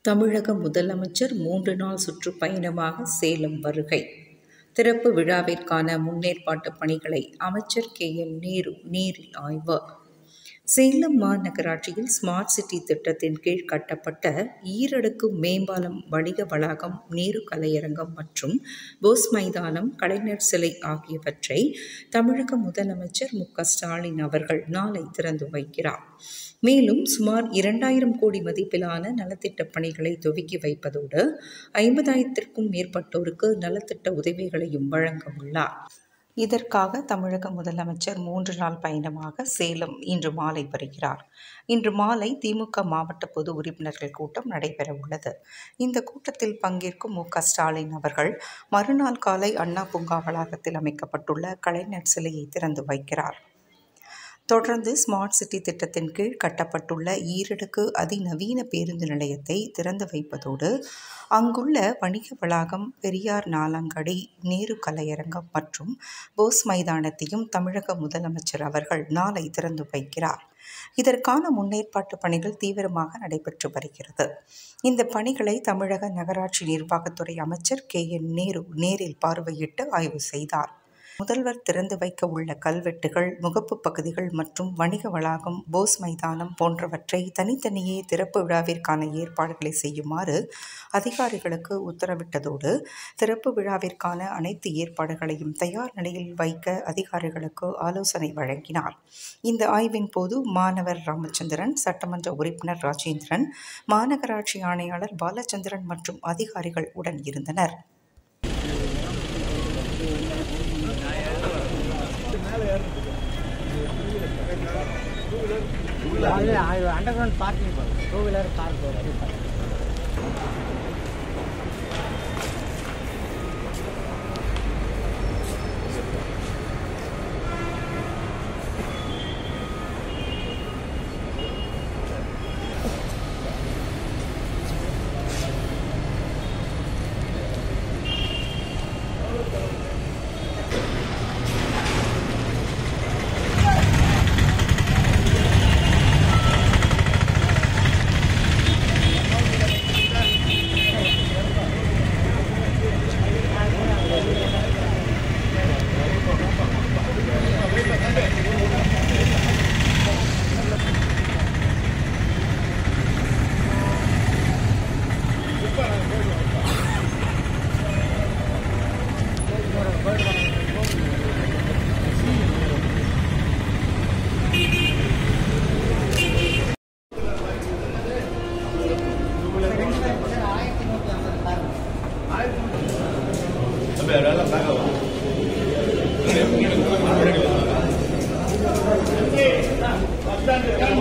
தமிழக முதலமைச்சர் மூன்று நாள் சுற்றுப்பயணமாக சேலம் வருகை திறப்பு விழாவிற்கான முன்னேற்பாட்டு பணிகளை அமைச்சர் கே என் நேரு நேரில் ஆய்வு சேலம் மாநகராட்சியில் ஸ்மார்ட் சிட்டி திட்டத்தின் கீழ் கட்டப்பட்ட ஈரடுக்கு மேம்பாலம் வணிக வளாகம் நேரு கலையரங்கம் மற்றும் போஸ் மைதானம் கலைஞர் சிலை ஆகியவற்றை தமிழக முதலமைச்சர் மு க ஸ்டாலின் அவர்கள் நாளை திறந்து வைக்கிறார் மேலும் சுமார் இரண்டாயிரம் கோடி மதிப்பிலான நலத்திட்ட பணிகளை துவக்கி வைப்பதோடு ஐம்பதாயிரத்திற்கும் மேற்பட்டோருக்கு நலத்திட்ட உதவிகளையும் வழங்க உள்ளார் இதற்காக தமிழக முதலமைச்சர் மூன்று நாள் பயணமாக சேலம் இன்று மாலை வருகிறார் இன்று மாலை திமுக மாவட்ட பொது உறுப்பினர்கள் கூட்டம் நடைபெற உள்ளது இந்த கூட்டத்தில் பங்கேற்கும் மு க ஸ்டாலின் அவர்கள் மறுநாள் காலை அண்ணா பூங்கா வளாகத்தில் அமைக்கப்பட்டுள்ள கலைஞர் சிலையை திறந்து வைக்கிறார் தொடர்ந்து ஸ்மார்ட் சிட்டி திட்டத்தின் கீழ் கட்டப்பட்டுள்ள ஈரடுக்கு அதிநவீன பேருந்து நிலையத்தை திறந்து வைப்பதோடு அங்குள்ள வணிக வளாகம் பெரியார் நாலாங்கடி நேரு கலையரங்கம் மற்றும் போஸ் மைதானத்தையும் தமிழக முதலமைச்சர் அவர்கள் நாளை திறந்து வைக்கிறார் இதற்கான முன்னேற்பாட்டு பணிகள் தீவிரமாக நடைபெற்று வருகிறது இந்த பணிகளை தமிழக நகராட்சி நிர்வாகத்துறை அமைச்சர் கே என் நேரு நேரில் பார்வையிட்டு ஆய்வு செய்தார் முதல்வர் திறந்து வைக்க உள்ள கல்வெட்டுகள் முகப்பு பகுதிகள் மற்றும் வணிக வளாகம் போஸ் மைதானம் போன்றவற்றை தனித்தனியே திறப்பு விழாவிற்கான ஏற்பாடுகளை செய்யுமாறு அதிகாரிகளுக்கு உத்தரவிட்டதோடு திறப்பு விழாவிற்கான அனைத்து ஏற்பாடுகளையும் தயார் நிலையில் வைக்க அதிகாரிகளுக்கு ஆலோசனை வழங்கினார் இந்த ஆய்வின் போது மாணவர் ராமச்சந்திரன் சட்டமன்ற உறுப்பினர் ராஜேந்திரன் மாநகராட்சி ஆணையாளர் பாலச்சந்திரன் மற்றும் அதிகாரிகள் உடன் இருந்தனர் அண்டர் கிரவுண்ட் பார்க்கிங் போகும் டூ வீலர் கார் போகும் Bastante,